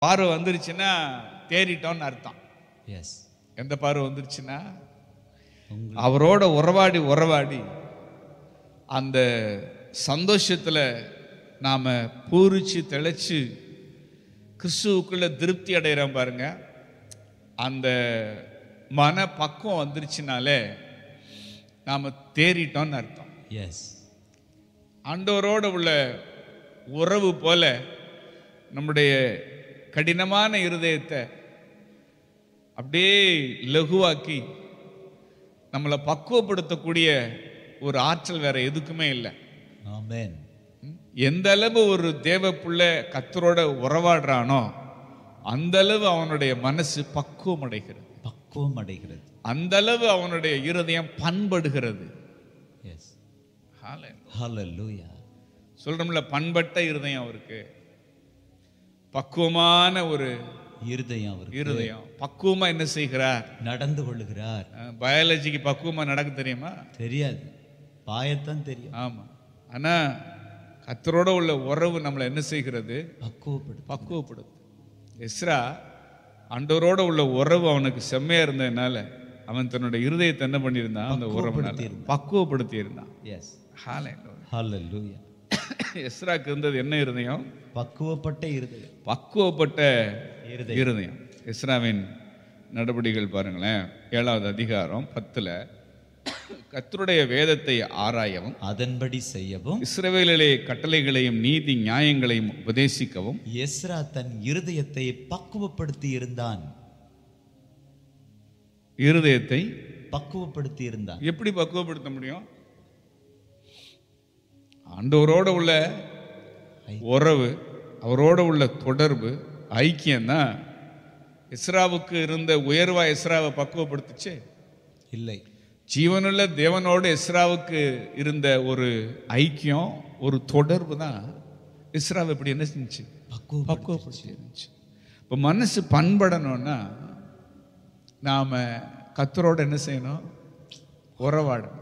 பார்வை வந்துருச்சுன்னா தேறிட்டோம்னு அர்த்தம் எஸ் எந்த பார்வை வந்துருச்சுன்னா உங்க அவரோட உறவாடி உறவாடி அந்த சந்தோஷத்தில் நாம் பூரிச்சு தெளிச்சு கிறிஸ்துவுக்குள்ள திருப்தி அடைகிறோம் பாருங்க அந்த மன பக்குவம் வந்துருச்சுனாலே நாம் தேறிட்டோம்னு அர்த்தம் எஸ் ஆண்டவரோட உள்ள உறவு போல நம்முடைய கடினமான இருதயத்தை அப்படியே லகுவாக்கி நம்மளை பக்குவப்படுத்தக்கூடிய ஒரு ஆற்றல் வேற எதுக்குமே இல்லை ஆமென் ம்? எந்த அளவு ஒரு தேவ புள்ள கத்தரோட உறவாடுறானோ அந்த அளவு அவனுடைய மனசு பக்குவம் அடைகிறது பக்குவம் அடைகிறது அந்த அளவு அவனுடைய இருதயம் பண்படுகிறது எஸ் Hallelujah. ஹalleluya சொல்றோம்ல பண்பட்ட இருதயம் அவருக்கு பக்குவமான ஒரு இருதயம் அவருக்கு இருதயம் பக்குவமா என்ன செய்கிறார் நடந்து கொள்ளுகிறார் பயாலஜிக்கு பக்குவமா நடக்க தெரியுமா தெரியாது பாயத்தான் தெரியும் ஆமா ஆனா கத்தரோட உள்ள உறவு நம்மளை என்ன செய்கிறது பக்குவப்படு பக்குவப்படுது எஸ்ரா ஆண்டவரோட உள்ள உறவு அவனுக்கு செம்மையா இருந்ததுனால அவன் தன்னுடைய இருதயத்தை என்ன பண்ணியிருந்தான் அந்த உறவு பக்குவப்படுத்தி இருந்தான் எஸ் Hallelujah. ஹalleluya எஸ்ராக்கு இருந்தது என்ன இருதயம் பக்குவப்பட்ட இருதயம் பக்குவப்பட்ட இருதயம் இருதயம் இஸ்ராவின் நடவடிக்கைகள் பாருங்களேன் ஏழாவது அதிகாரம் பத்துல கர்த்தருடைய வேதத்தை ஆராயவும் அதன்படி செய்யவும் இஸ்ரவேலிலே கட்டளைகளையும் நீதி நியாயங்களையும் உபதேசிக்கவும் எஸ்ரா தன் இருதயத்தை பக்குவப்படுத்தி இருந்தான் இருதயத்தை பக்குவப்படுத்தி இருந்தான் எப்படி பக்குவப்படுத்த முடியும் ஆண்டவரோட உள்ள உறவு அவரோட உள்ள தொடர்பு ஐக்கியம்தான் இஸ்ராவுக்கு இருந்த உயர்வா இஸ்ராவை பக்குவப்படுத்துச்சு இல்லை ஜீவனுள்ள தேவனோடு இஸ்ராவுக்கு இருந்த ஒரு ஐக்கியம் ஒரு தொடர்பு தான் இஸ்ராவை இப்படி என்ன செஞ்சு பக்குவ பக்குவப்படுத்தி இருந்துச்சு இப்போ மனசு பண்படணும்னா நாம கத்தரோட என்ன செய்யணும் உறவாடணும்